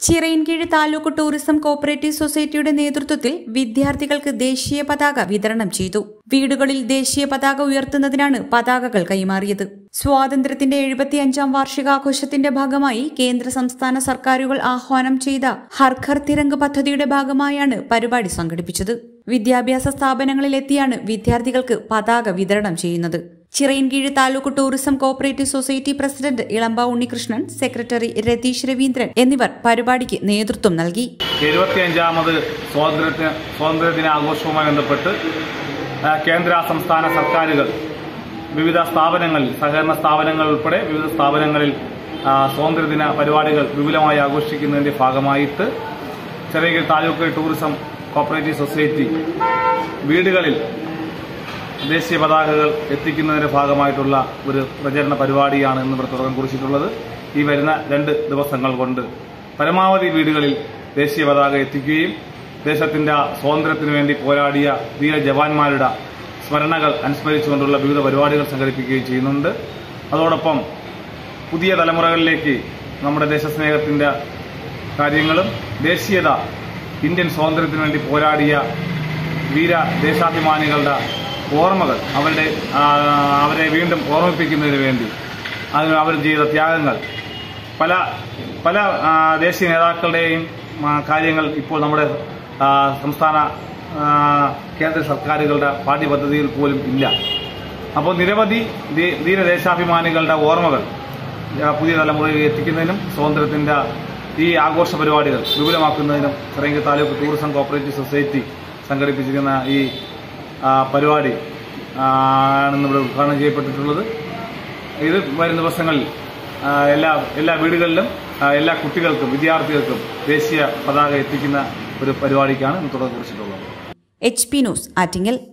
Chirayinkeezhu taluk tourism cooperative സൊസൈറ്റിയുടെ നേതൃത്വത്തിൽ വിദ്യാർത്ഥികൾക്ക് ദേശീയ പതാക വിതരണം ചെയ്തു വീടുകളിൽ ദേശീയ പതാക ഉയർത്തുന്നതിനാണ് പതാകകൾ കൈമാറിയത് സ്വാതന്ത്ര്യത്തിന്റെ എഴുപത്തിയഞ്ചാം വാർഷികാഘോഷത്തിന്റെ ഭാഗമായി കേന്ദ്ര സംസ്ഥാന സർക്കാരുകൾ ആഹ്വാനം ചെയ്ത ഹർഘർ തിരങ്ക് പദ്ധതിയുടെ ഭാഗമായാണ് പരിപാടി സംഘടിപ്പിച്ചത് വിദ്യാഭ്യാസ സ്ഥാപനങ്ങളിലെത്തിയാണ് വിദ്യാർത്ഥികൾക്ക് പതാക വിതരണം ചെയ്യുന്നത് Chirayinkeezhu taluk tourism cooperative society president Elamba Unnikrishnan secretary Ratheesh Raveendran എന്നിവർ പരിപാടിക്ക് നേതൃത്വം നൽകി എഴുപത്തിയഞ്ചാമത് സ്വാതന്ത്ര്യ സ്വാതന്ത്ര്യദിന ആഘോഷവുമായി ബന്ധപ്പെട്ട് ആ, കേന്ദ്ര സംസ്ഥാന സർക്കാരുകൾ വിവിധ സ്ഥാപനങ്ങളിൽ സഹകരണ സ്ഥാപനങ്ങൾ ഉൾപ്പെടെ വിവിധ സ്ഥാപനങ്ങളിൽ ആ, സ്വാതന്ത്ര്യദിന പരിപാടികൾ വിപുലമായി ആഘോഷിക്കുന്നതിന്റെ ഭാഗമായിട്ട് ചെറിയ താലൂക്ക് ടൂറിസം കോപ്പറേറ്റീവ് സൊസൈറ്റി വീടുകളിൽ ദേശീയ പതാകകൾ എത്തിക്കുന്നതിന്റെ ഭാഗമായിട്ടുള്ള ഒരു പ്രചരണ പരിപാടിയാണ് ഇന്ന് ഇവിടെ തുടക്കം കുറിച്ചിട്ടുള്ളത് ഈ വരുന്ന രണ്ട് ദിവസങ്ങൾ കൊണ്ട് പരമാവധി വീടുകളിൽ ദേശീയ പതാക എത്തിക്കുകയും ദേശത്തിന്റെ സ്വാതന്ത്ര്യത്തിനു വേണ്ടി പോരാടിയ ധീര ജവാന്മാരുടെ സ്മരണകൾ അനുസ്മരിച്ചുകൊണ്ടുള്ള വിവിധ പരിപാടികൾ സംഘടിപ്പിക്കുകയും ചെയ്യുന്നുണ്ട് അതോടൊപ്പം പുതിയ തലമുറകളിലേക്ക് നമ്മുടെ ദേശസ്നേഹത്തിന്റെ കാര്യങ്ങളും ദേശീയത ഇന്ത്യൻ സ്വാതന്ത്ര്യത്തിനു വേണ്ടി പോരാടിയ വീര ദേശാഭിമാനികളുടെ ഓർമ്മകൾ അവരുടെ ആ, അവരെ വീണ്ടും ഓർമ്മിപ്പിക്കുന്നതിന് വേണ്ടി അതിന് അവർ ചെയ്ത ത്യാഗങ്ങൾ പല പല ആ, ദേശീയ നേതാക്കളുടെയും ആ, കാര്യങ്ങൾ ഇപ്പോൾ നമ്മുടെ ആ, സംസ്ഥാന ആ, കേന്ദ്ര സർക്കാരുകളുടെ പാഠ്യപദ്ധതിയിൽ പോലും ഇല്ല അപ്പോൾ നിരവധി ധീ- ധീരദേശാഭിമാനികളുടെ ഓർമ്മകൾ ആ, പുതിയ തലമുറയിൽ എത്തിക്കുന്നതിനും സ്വാതന്ത്ര്യത്തിന്റെ ഈ ആഘോഷ പരിപാടികൾ വിപുലമാക്കുന്നതിനും Chirayinkeezhu taluk tourism cooperative society സംഘടിപ്പിച്ചിരിക്കുന്ന ഈ ആ, പരിപാടി ആ, ആണ് ഇവിടെ ഉദ്ഘാടനം ചെയ്യപ്പെട്ടിട്ടുള്ളത് ഇത് വരും ദിവസങ്ങളിൽ ആ, എല്ലാ എല്ലാ വീടുകളിലും ആ, എല്ലാ കുട്ടികൾക്കും വിദ്യാർത്ഥികൾക്കും ദേശീയ പതാക എത്തിക്കുന്ന ഒരു പരിപാടിക്കാണ് ഇന്ന് തുടക്കം കുറിച്ചിട്ടുള്ളത് എച്ച് പി ന്യൂസ് ആറ്റിങ്ങൽ